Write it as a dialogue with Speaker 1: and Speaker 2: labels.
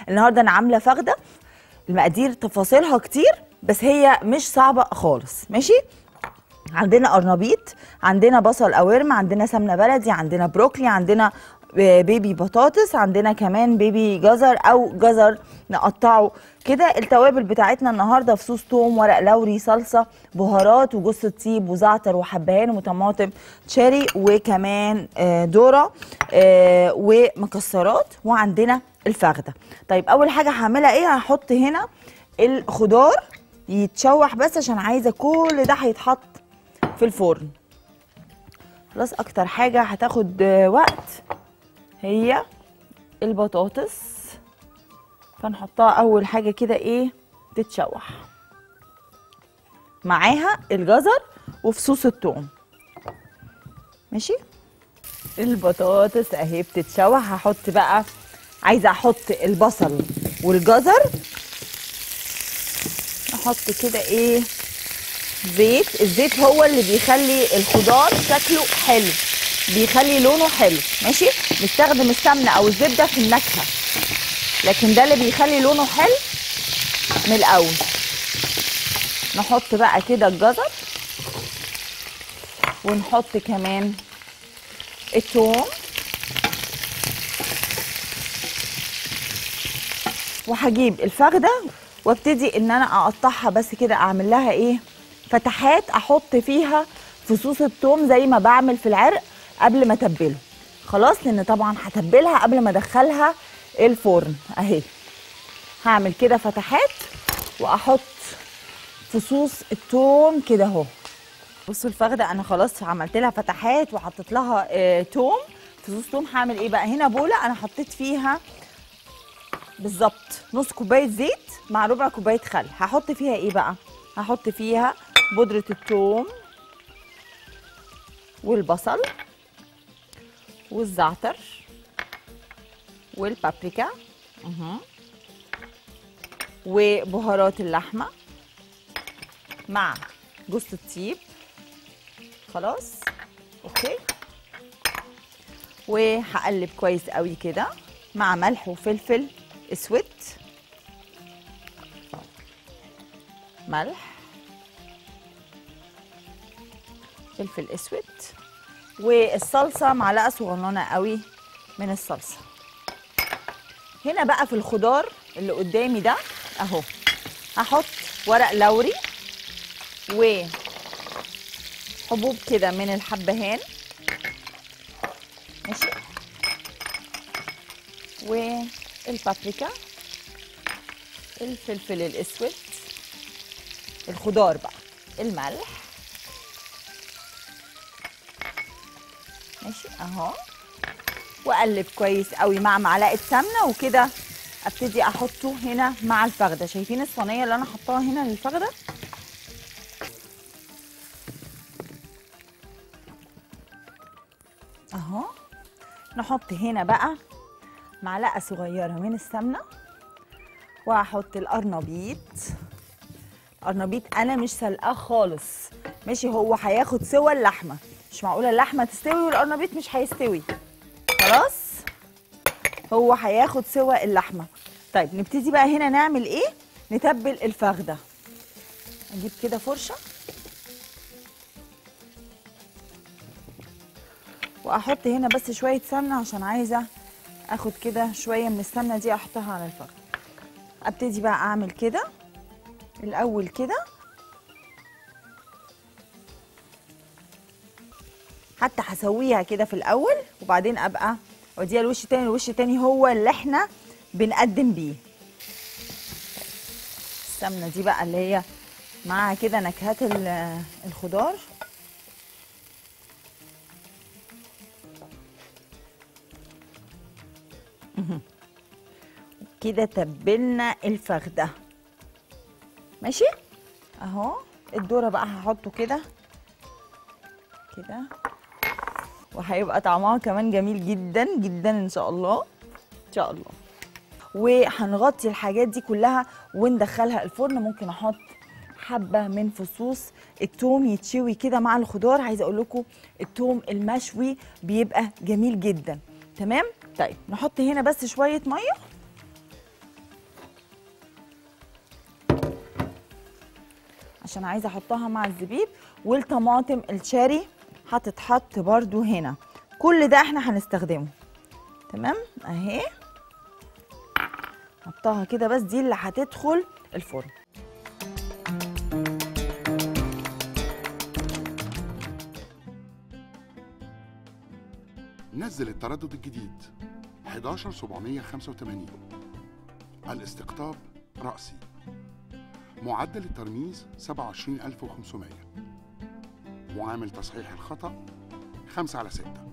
Speaker 1: النهارده انا عامله فخده المقادير تفاصيلها كتير بس هي مش صعبه خالص ماشي عندنا قرنبيط عندنا بصل قوارم عندنا سمنه بلدي عندنا بروكلي عندنا بيبي بطاطس عندنا كمان بيبي جزر او جزر نقطعه كده التوابل بتاعتنا النهارده فصوص توم ورق لوري صلصه بهارات وجوز الطيب وزعتر وحبهان وطماطم تشيري وكمان آه، ذره آه، ومكسرات وعندنا الفخده طيب اول حاجه هعملها ايه هحط هنا الخضار يتشوح بس عشان عايزه كل ده هيتحط في الفرن خلاص اكتر حاجه هتاخد آه، وقت هي البطاطس فنحطها اول حاجه كده ايه تتشوح معاها الجزر وفصوص الثوم ماشي البطاطس اهي بتتشوح هحط بقى عايزه احط البصل والجزر احط كده ايه زيت الزيت هو اللي بيخلي الخضار شكله حلو بيخلي لونه حلو ماشي نستخدم السمنه او الزبده في النكهه لكن ده اللي بيخلي لونه حلو من الاول نحط بقى كده الجزر ونحط كمان الثوم وهجيب الفخده وابتدي ان انا اقطعها بس كده اعمل لها ايه فتحات احط فيها فصوص الثوم زي ما بعمل في العرق قبل ما اتبله خلاص لان طبعا هتبلها قبل ما ادخلها الفرن اهي هعمل كده فتحات واحط فصوص الثوم كده اهو بصوا الفخده انا خلاص عملت لها فتحات وحطيت لها آه توم فصوص توم هعمل ايه بقى هنا بوله انا حطيت فيها بالظبط نص كوبايه زيت مع ربع كوبايه خل هحط فيها ايه بقى هحط فيها بودره الثوم والبصل والزعتر والبابريكا أها. وبهارات اللحمه مع جوز الطيب خلاص اوكي وهقلب كويس قوي كده مع ملح وفلفل اسود ملح فلفل اسود والصلصه معلقه صغننه قوي من الصلصه هنا بقى في الخضار اللي قدامي ده اهو هحط ورق لوري وحبوب كده من الحبهان ماشي والبابريكا الفلفل الاسود الخضار بقى الملح ماشي اهو واقلب كويس قوي مع معلقه سمنه وكده ابتدي احطه هنا مع الفخده شايفين الصينيه اللي انا حطاها هنا للفخده اهو نحط هنا بقى معلقه صغيره من السمنه وهحط القرنبيط القرنبيط انا مش سلقاه خالص ماشي هو هياخد سوى اللحمه مش معقوله اللحمه تستوي والقرنبيط مش هيستوي خلاص هو هياخد سوى اللحمه طيب نبتدي بقى هنا نعمل ايه نتبل الفخده اجيب كده فرشه واحط هنا بس شويه سمنه عشان عايزه اخد كده شويه من السمنه دي احطها على الفخده ابتدي بقى اعمل كده الاول كده حتى هسويها كده في الاول وبعدين ابقى اوديها الوش تاني الوش تاني هو اللي احنا بنقدم بيه السمنه دي بقى اللي هي مع كده نكهات ال- الخضار مهم. كده تبلنا الفخده ماشي اهو الذره بقى هحطه كده كده وهيبقى طعمها كمان جميل جدا جدا ان شاء الله ان شاء الله وهنغطي الحاجات دي كلها وندخلها الفرن ممكن احط حبه من فصوص التوم يتشوي كده مع الخضار عايزه اقول لكم التوم المشوي بيبقى جميل جدا تمام طيب نحط هنا بس شويه ميه عشان عايزه احطها مع الزبيب والطماطم الشاري هتتحط برضو هنا كل ده احنا هنستخدمه تمام اهي حطها كده بس دي اللي هتدخل الفرن
Speaker 2: نزل التردد الجديد 11785 الاستقطاب رأسي معدل الترميز 27500 معامل تصحيح الخطأ 5 على 6